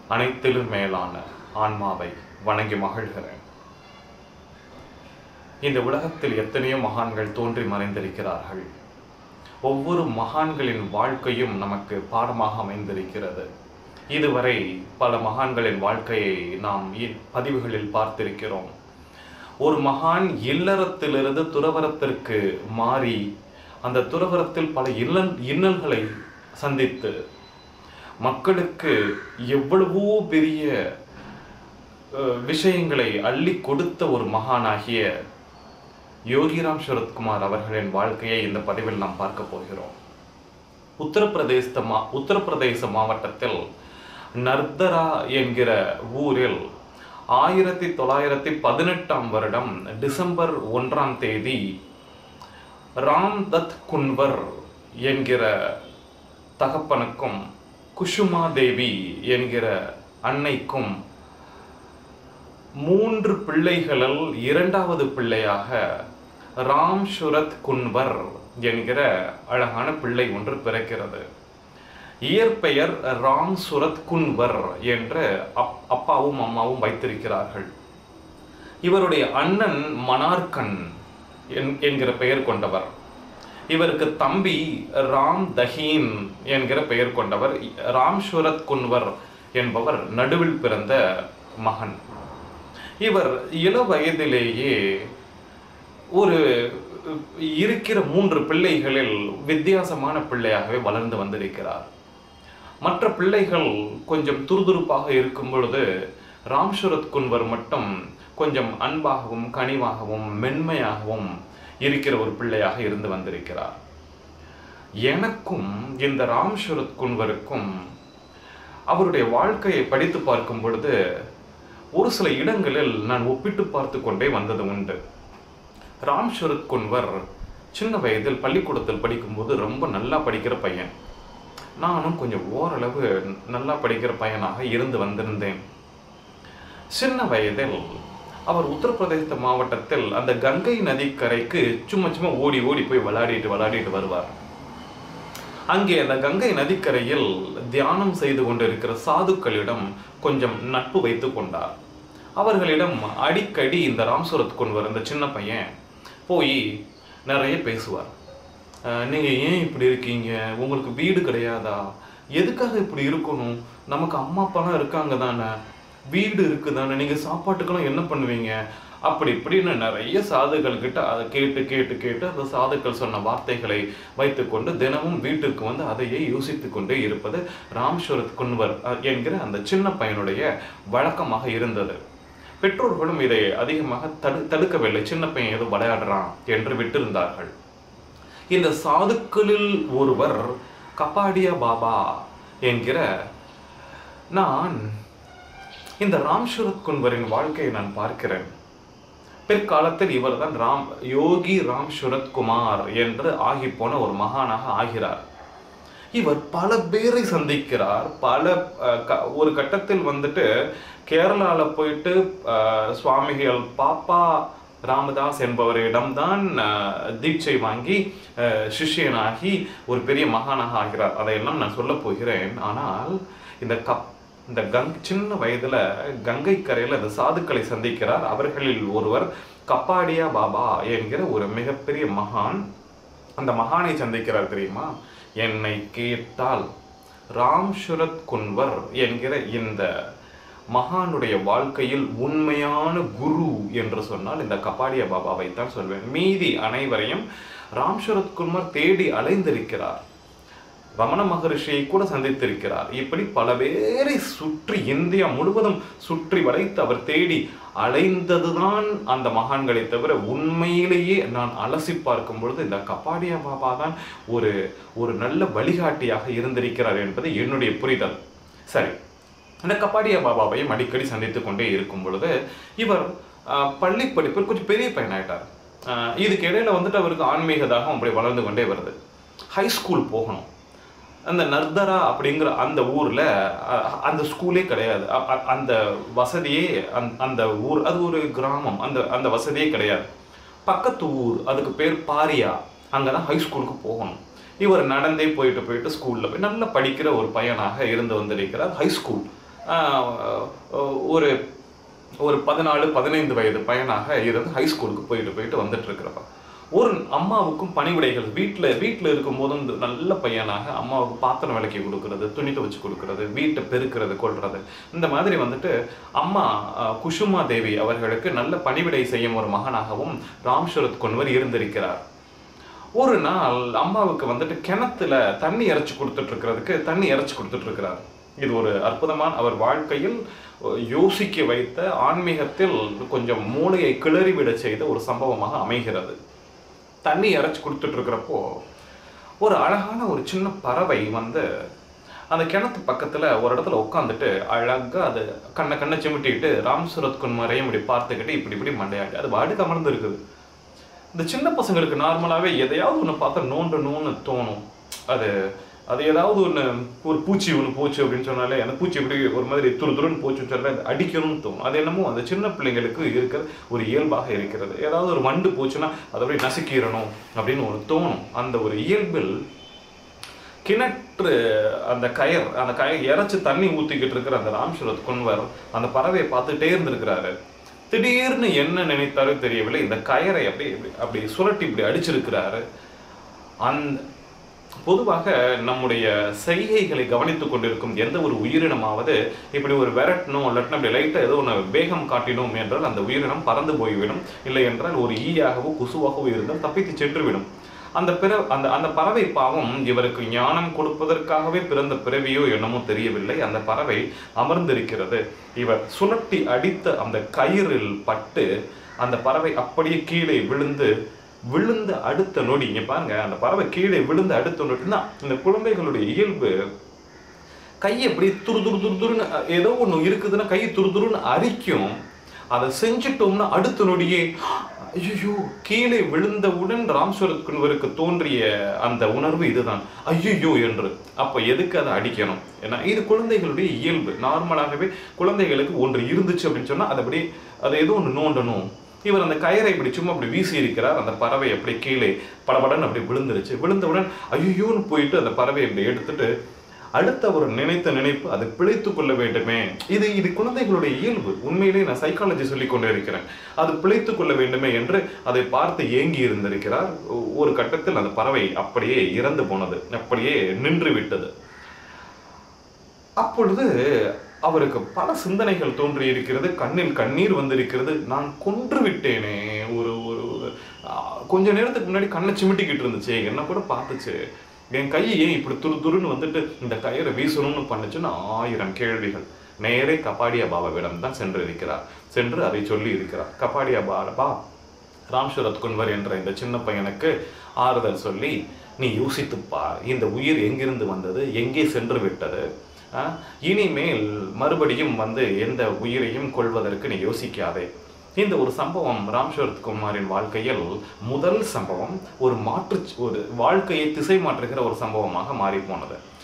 அனைத்திலும் மேலான ஆன்மாவை வணங்கி மகிழ்கிறேன் இந்த உலகத்தில் எத்தனையோ மகான்கள் தோன்றி மறைந்திருக்கிறார்கள் ஒவ்வொரு மகான்களின் வாழ்க்கையும் நமக்கு பாடமாக அமைந்திருக்கிறது இதுவரை பல மகான்களின் வாழ்க்கையை நாம் இ- பதிவுகளில் பார்த்திருக்கிறோம் ஒரு மகான் இல்லறத்திலிருந்து துறவரத்திற்கு மாறி அந்த துறவரத்தில் பல இல்லல் இன்னல்களை சந்தித்து மக்களுக்கு எவ்வளவோ பெரிய அஹ், விஷயங்களை அள்ளி கொடுத்த ஒரு மகானாகிய யோகிராம் சரத்குமார் அவர்களின் வாழ்க்கையை இந்த பதிவில் நாம் பார்க்க போகிறோம் உத்தரப்பிரதேச மா உத்தரப்பிரதேச மாவட்டத்தில் நர்தரா என்கிற ஊரில் ஆயிரத்தி தொள்ளாயிரத்தி பதினெட்டாம் வருடம் டிசம்பர் ஒன்றாம் தேதி ராம் தத் குன்வர் என்கிற தகப்பனுக்கும் குஷுமா தேவி என்கிற அன்னைக்கும் மூன்று பிள்ளைகளில் இரண்டாவது பிள்ளையாக ராம் சுரத் குன்வர் என்கிற அழகான பிள்ளை ஒன்று பிறக்கிறது இயற்பெயர் ராம் சுரத் குன்வர் என்று அப் அப்பாவும் அம்மாவும் வைத்திருக்கிறார்கள் இவருடைய அண்ணன் மனார்கன் என்- என்கிற பெயர் கொண்டவர் இவருக்கு தம்பி ராம் தஹீன் என்கிற பெயர் கொண்டவர் ராம் சுரத் குன்வர் என்பவர் நடுவில் பிறந்த மகன் இவர் இள வயதிலேயே ஒரு இருக்கிற மூன்று பிள்ளைகளில் வித்தியாசமான பிள்ளையாகவே வளர்ந்து வந்திருக்கிறார் மற்ற பிள்ளைகள் கொஞ்சம் துருதுருப்பாக இருக்கும் பொழுது ராம்சுரத் குன்வர் மட்டும் கொஞ்சம் அன்பாகவும் கனிவாகவும் மென்மையாகவும் இருக்கிற ஒரு பிள்ளையாக இருந்து வந்திருக்கிறார் எனக்கும் இந்த ராம்சுரத் குன்வருக்கும் அவருடைய வாழ்க்கையை படித்து பார்க்கும் பொழுது ஒரு சில இடங்களில் நான் ஒப்பிட்டு பார்த்து கொண்டே வந்தது உண்டு ராம் சரத் குன்வர் சின்ன வயதில் பள்ளிக்கூடத்தில் படிக்கும்போது ரொம்ப நல்லா படிக்கிற பையன் நானும் கொஞ்சம் ஓரளவு நல்லா படிக்கிற பையனாக இருந்து வந்திருந்தேன் சின்ன வயதில் அவர் உத்தரப்பிரதேச மாவட்டத்தில் அந்த கங்கை நதிக்கரைக்கு சும்மா சும்மா ஓடி ஓடி போய் விளையாடிட்டு விளையாடிட்டு வருவார் அங்கே அந்த கங்கை நதிக்கரையில் தியானம் செய்து கொண்டிருக்கிற சாதுக்களிடம் கொஞ்சம் நட்பு வைத்து கொண்டார் அவர்களிடம் அடிக்கடி இந்த ராம்சுரத் கொன்வர் இந்த சின்ன பையன் போய் நிறைய பேசுவார் அஹ், நீங்க ஏன் இப்படி இருக்கீங்க உங்களுக்கு வீடு கிடையாதா எதுக்காக இப்படி இருக்கணும் நமக்கு அம்மா அப்பாலாம் இருக்காங்க தானே வீடு இருக்கு தானே நீங்க சாப்பாட்டுக்கெல்லாம் என்ன பண்ணுவீங்க அப்படி இப்படின்னு நிறைய சாதுகள் கிட்ட அதை கேட்டு கேட்டு கேட்டு அந்த சாதுக்கள் சொன்ன வார்த்தைகளை வைத்துக்கொண்டு தினமும் வீட்டிற்கு வந்து அதையே யோசித்துக் கொண்டே இருப்பது ராம்ஸ்வரத் குன்வர் அஹ், என்கிற அந்த சின்ன பையனுடைய வழக்கமாக இருந்தது பெற்றோர்களும் இதை அதிகமாக தடு தடுக்கவில்லை சின்ன பையன் ஏதோ விளையாடுறான் என்று விட்டிருந்தார்கள் இந்த சாதுக்களில் ஒருவர் கபாடியா பாபா என்கிற நான் இந்த ராம்சுரத் குன்வரின் வாழ்க்கையை நான் பார்க்கிறேன் பிற்காலத்தில் இவர்தான் ராம் யோகி ராம் சுரத் குமார் என்று ஆகிப்போன ஒரு மகானாக ஆகிறார் இவர் பல பேரை சந்திக்கிறார் பல அஹ், க- ஒரு கட்டத்தில் வந்துட்டு கேரளால போயிட்டு அஹ், சுவாமிகள் பாப்பா ராமதாஸ் என்பவரிடம்தான் அஹ், தீட்சை வாங்கி அஹ், சிஷ்யனாகி ஒரு பெரிய மகானாக ஆகிறார் அதையெல்லாம் நான் சொல்ல போகிறேன் ஆனால் இந்த கப் இந்த கங் சின்ன வயதுல கங்கை கரையில இந்த சாதுக்களை சந்திக்கிறார் அவர்களில் ஒருவர் கப்பாடியா பாபா என்கிற ஒரு மிகப்பெரிய மகான் அந்த மகானை சந்திக்கிறார் தெரியுமா என்னை கேட்டால் ராம் சுரத் குன்வர் என்கிற இந்த மகானுடைய வாழ்க்கையில் உண்மையான குரு என்று சொன்னால் இந்த கபாடியா பாபாவை தான் சொல்வேன் மீதி அனைவரையும் ராம் சுரத் குன்வர் தேடி அலைந்திருக்கிறார் ரமண மகரிஷியை கூட சந்தித்திருக்கிறார் இப்படி பல பேரை சுற்றி இந்தியா முழுவதும் சுற்றி வளைத்து அவர் தேடி அலைந்ததுதான் அந்த மகான்களை தவிர உண்மையிலேயே நான் அலசி பார்க்கும் பொழுது இந்த கபாடியா பாபா தான் ஒரு ஒரு நல்ல வழிகாட்டியாக இருந்திருக்கிறார் என்பது என்னுடைய புரிதல் சரி அந்த கபாடியா பாபாவையும் அடிக்கடி சந்தித்து கொண்டே இருக்கும் பொழுது இவர் ஆஹ், பள்ளி படிப்பில் கொஞ்சம் பெரிய பையனாயிட்டார் ஆஹ், இதுக்கு இடையில வந்துட்டு அவருக்கு ஆன்மீக தாகம் அப்படி வளர்ந்து கொண்டே வருது ஹை ஸ்கூல் போகணும் அந்த நர்தரா அப்படிங்கிற அந்த ஊர்ல அ- அந்த ஸ்கூலே கிடையாது அ- அ- அந்த வசதியே அந்த அந்த ஊர் அது ஒரு கிராமம் அந்த அந்த வசதியே கிடையாது பக்கத்து ஊர் அதுக்கு பேர் பாரியா அங்கதான் ஹை ஸ்கூலுக்கு போகணும் இவர் நடந்தே போயிட்டு போயிட்டு ஸ்கூல்ல போய் நல்லா படிக்கிற ஒரு பையனாக இருந்து வந்திருக்கிறார் ஹை ஸ்கூல் ஆஹ், ஒரு ஒரு பதினாலு பதினைந்து வயது பையனாக இருந்து ஹை ஸ்கூலுக்கு போயிட்டு போயிட்டு வந்துட்டு இருக்கிறப்ப ஒரு அம்மாவுக்கும் பணிவிடைகள் வீட்டில் வீட்டில் இருக்கும்போதும் இந்த நல்ல பையனாக அம்மாவுக்கு பாத்திரம் விளக்கி கொடுக்கறது துணி துவச்சு கொடுக்கறது வீட்டை பெருக்கிறது கொள்றது இந்த மாதிரி வந்துட்டு அம்மா அஹ், குசுமா தேவி அவர்களுக்கு நல்ல பணிவிடை செய்யும் ஒரு மகனாகவும் ராம் சரத் கொன்வர் இருந்திருக்கிறார் ஒரு நாள் அம்மாவுக்கு வந்துட்டு கிணத்துல தண்ணி இறைச்சி கொடுத்துட்டு இருக்கிறதுக்கு தண்ணி இறைச்சி கொடுத்துட்டு இருக்கிறார் இது ஒரு அற்புதமான அவர் வாழ்க்கையில் யோசிக்க வைத்த ஆன்மீகத்தில் கொஞ்சம் மூளையை கிளறிவிட செய்த ஒரு சம்பவமாக அமைகிறது தண்ணி இறைச்சி கொடுத்துட்டு இருக்கிறப்போ ஒரு அழகான ஒரு சின்ன பறவை வந்து அந்த கிணத்து பக்கத்துல ஒரு இடத்துல உட்காந்துட்டு அழகா அது கண்ணை கண்ணை சிமிட்டிட்டு ராம் சூரத் குன்மரையும் இப்படி பார்த்துக்கிட்டு இப்படி இப்படி மண்டையாட்டி அது பாட்டுக்கு அமர்ந்து இருக்குது இந்த சின்ன பசங்களுக்கு நார்மலாவே எதையாவது ஒன்று பார்த்தா நோண்டணும்னு தோணும் அது அது ஏதாவது ஒன்று ஒரு பூச்சி ஒன்று போச்சு அப்படின்னு சொன்னாலே அந்த பூச்சி எப்படி ஒரு மாதிரி துரு துருன்னு போச்சுன்னு சொன்னாலே அது அடிக்கணும்னு தோணும் அது என்னமோ அந்த சின்ன பிள்ளைங்களுக்கு இருக்கிற ஒரு இயல்பாக இருக்கிறது ஏதாவது ஒரு வண்டு போச்சுன்னா அதை அப்படியே நசுக்கிடணும் அப்படின்னு ஒரு தோணும் அந்த ஒரு இயல்பில் கிணற்று அந்த கயர் அந்த கயர் இறைச்சி தண்ணி ஊத்திக்கிட்டு இருக்கிற அந்த ராம்சரத் குன்வர் அந்த பறவையை பார்த்துட்டே இருந்திருக்கிறாரு திடீர்னு என்ன நினைத்தாரோ தெரியவில்லை இந்த கயரை அப்படி இப்படி- அப்படி சுரட்டி இப்படி அடிச்சிருக்கிறாரு அந்த பொதுவாக நம்முடைய செய்கைகளை கவனித்துக் கொண்டிருக்கும் எந்த ஒரு உயிரினமாவது இப்படி ஒரு விரட்டணும் இல்லாட்டினா அப்படி லைட்டாக ஏதோ ஒன்று வேகம் காட்டினோம் என்றால் அந்த உயிரினம் பறந்து போய்விடும் இல்லை என்றால் ஒரு ஈயாகவோ குசுவாகவோ இருந்தால் தப்பித்து சென்றுவிடும் அந்த பிற அந்த அந்த பறவை பாவம் இவருக்கு ஞானம் கொடுப்பதற்காகவே பிறந்த பிறவியோ என்னமோ தெரியவில்லை அந்த பறவை அமர்ந்திருக்கிறது இவர் சுழட்டி அடித்த அந்த கயிறில் பட்டு அந்த பறவை அப்படியே கீழே விழுந்து விழுந்த அடுத்த நொடி இங்க பாருங்க அந்த பறவை கீழே விழுந்த அடுத்த நொடினா இந்த குழந்தைகளுடைய இயல்பு கையை எப்படி துரு துரு துரு துருன்னு அஹ், ஏதோ ஒண்ணு இருக்குதுன்னா கை துரு துருன்னு அரிக்கும் அதை செஞ்சிட்டோம்னா அடுத்த நொடியே ஐயோ கீழே விழுந்தவுடன் ராம்ஸ்வரத் குன்வருக்கு தோன்றிய அந்த உணர்வு இதுதான் ஐயோ என்று அப்ப எதுக்கு அதை அடிக்கணும் ஏன்னா இது குழந்தைகளுடைய இயல்பு நார்மலாகவே குழந்தைகளுக்கு ஒன்று இருந்துச்சு அப்படின்னு சொன்னா அதை அப்படியே அதை ஏதோ ஒன்று நோண்டணும் இவர் அந்த கயரை இப்படி சும்மா அப்படி வீசி இருக்கிறார் அந்த பறவை அப்படி கீழே படபடன்னு அப்படி விழுந்துருச்சு விழுந்தவுடன் ஐயோன்னு போயிட்டு அந்த பறவையை இப்படி எடுத்துட்டு அடுத்த ஒரு நினைத்த நினைப்பு அது பிழைத்து கொள்ள வேண்டுமே இது இது குழந்தைகளுடைய இயல்பு உண்மையிலே நான் சைக்காலஜி சொல்லிக் கொண்டே இருக்கிறேன் அது பிழைத்து கொள்ள வேண்டுமே என்று அதை பார்த்து ஏங்கி இருந்திருக்கிறார் ஒ- ஒரு கட்டத்தில் அந்த பறவை அப்படியே இறந்து போனது அப்படியே நின்று விட்டது அப்பொழுது அவருக்கு பல சிந்தனைகள் தோன்றி இருக்கிறது கண்ணில் கண்ணீர் வந்திருக்கிறது நான் கொன்று விட்டேனே ஒரு ஒரு ஆ, கொஞ்ச நேரத்துக்கு முன்னாடி கண்ணை சிமிட்டிக்கிட்டு இருந்துச்சு என்ன கூட பார்த்துச்சு என் கை ஏன் இப்படி துரு துருன்னு வந்துட்டு இந்த கயிறை வீசணும்னு பண்ணுச்சுன்னு ஆயிரம் கேள்விகள் நேரே கபாடியா பாபாவிடம் தான் சென்று இருக்கிறார் சென்று அதை சொல்லி இருக்கிறார் கபாடியா பாபா ராம் சரத் குன்வர் என்ற இந்த சின்ன பையனுக்கு ஆறுதல் சொல்லி நீ யோசித்துப் பார் இந்த உயிர் எங்கிருந்து வந்தது எங்கே சென்று விட்டது ஆ? இனிமேல் மறுபடியும் வந்து எந்த உயிரையும் கொள்வதற்கு நீ யோசிக்காதே இந்த ஒரு சம்பவம் ராம் சரத் குமாரின் வாழ்க்கையில் முதல் சம்பவம் ஒரு மாற்று ஒரு வாழ்க்கையை திசை மாற்றுகிற ஒரு சம்பவமாக மாறி போனது